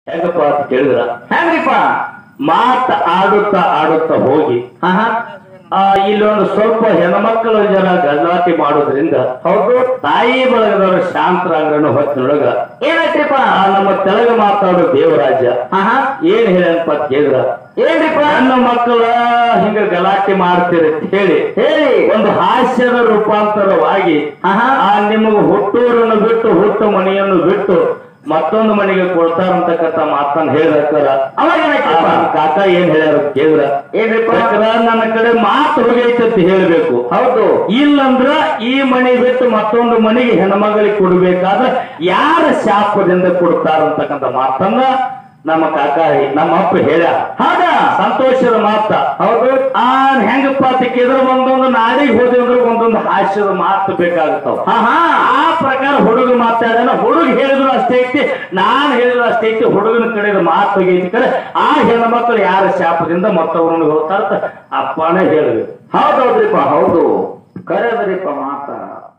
ಹೆಂಗಪ್ಪ ಅಂತ ಕೇಳಿದ್ರ ಹೆಂಗ್ರಿಪ್ಪ ಮಾತ ಆಡುತ್ತಾ ಆಡುತ್ತಾ ಹೋಗಿ ಹಾ ಹಾ ಆ ಇಲ್ಲೊಂದು ಸ್ವಲ್ಪ ಹೆಣ್ಮಕ್ಕಳು ಜನ ಗಲಾಟೆ ಮಾಡೋದ್ರಿಂದ ಹೌದು ತಾಯಿ ಬಳಗದವರು ಶಾಂತರಾಗ್ರನು ಹೊತ್ತಿನೊಳಗ ಏನಾಯ್ತ್ರಿಪ್ಪ ಆ ನಮ್ಮ ತೆಲುಗು ಮಾತಾಡೋ ದೇವರಾಜ ಹಾ ಹಾ ಏನ್ ಹೇಳಪ್ಪ ಅಂತ ಕೇಳಿದ್ರ ಏನ್ರಿಪ್ಪ ನನ್ನ ಮಕ್ಕಳ ಹಿಂಗ ಗಲಾಟೆ ಮಾಡ್ತೀರಿ ಅಂತ ಹೇಳಿ ಹೇಳಿ ಒಂದು ಹಾಸ್ಯದ ರೂಪಾಂತರವಾಗಿ ಹಾ ಹಾ ಆ ನಿಮಗೆ ಹುಟ್ಟೂರನ್ನು ಬಿಟ್ಟು ಹುಟ್ಟ ಮನೆಯನ್ನು ಬಿಟ್ಟು ಮತ್ತೊಂದು ಮನೆಗೆ ಕೊಡ್ತಾರಂತಕ್ಕಂಥ ಮಾತನ್ನ ಹೇಳಿದಾರ ಅವಾಗ ಏನಾಯ್ತಪ್ಪ ಕಾಕ ಏನ್ ಹೇಳ್ಯಾರ ಅಂತ ಕೇಳಿದ್ರ ಏನ್ರಿಪ್ಪ ಯಾಕಂದ್ರ ನನ್ನ ಕಡೆ ಮಾತು ಹೋಗೈತೆ ಅಂತ ಹೇಳ್ಬೇಕು ಹೌದು ಇಲ್ಲಂದ್ರ ಈ ಮನೆ ಬಿಟ್ಟು ಮತ್ತೊಂದು ಮನೆಗೆ ಹೆಣ್ಮಗಳಿಗೆ ಕೊಡ್ಬೇಕಾದ್ರೆ ಯಾರ ಶಾಪದಿಂದ ಕೊಡ್ತಾರಂತಕ್ಕಂಥ ಮಾತನ್ನ ನಮ್ಮ ಕಾಕ ನಮ್ಮ ಅಪ್ಪ ಹೇಳ ಹೌದಾ ಸಂತೋಷದ ಮಾತ ಹೌದು ಆ ಹೆಂಗಪ್ಪ ಅಂತ ಕೇಳಿದ್ರೆ ಒಂದೊಂದು ನಾಡಿಗೆ ಹೋದ್ವಿ ಅಂದ್ರೆ ಒಂದೊಂದು ಹಾಸ್ಯದ ಮಾತು ಬೇಕಾಗುತ್ತಾವ ಹಾ ಹಾ ಆ ಪ್ರಕಾರ ಹುಡುಗ ಮಾತಾಡೋಣ ಹುಡುಗ ಹೇಳಿದ್ರು ಅಷ್ಟೇ ಐತಿ ನಾನು ಹೇಳಿದ್ರು ಅಷ್ಟೇ ಐತಿ ಹುಡುಗನ ಕಡೆ ಮಾತು ಹೋಗೈತಿ ಕಡೆ ಆ ಹೆಣ್ಮಕ್ಳು ಯಾರ ಶಾಪದಿಂದ ಮತ್ತೊಬ್ಬರನ್ನು ಹೋಗ್ತಾರ ಅಪ್ಪನೇ ಹೇಳಿದ್ರು ಹೌದೌದ್ರಿಪ್ಪ ಹೌದು ಕರೆದ್ರಿಪ್ಪ ಮಾತ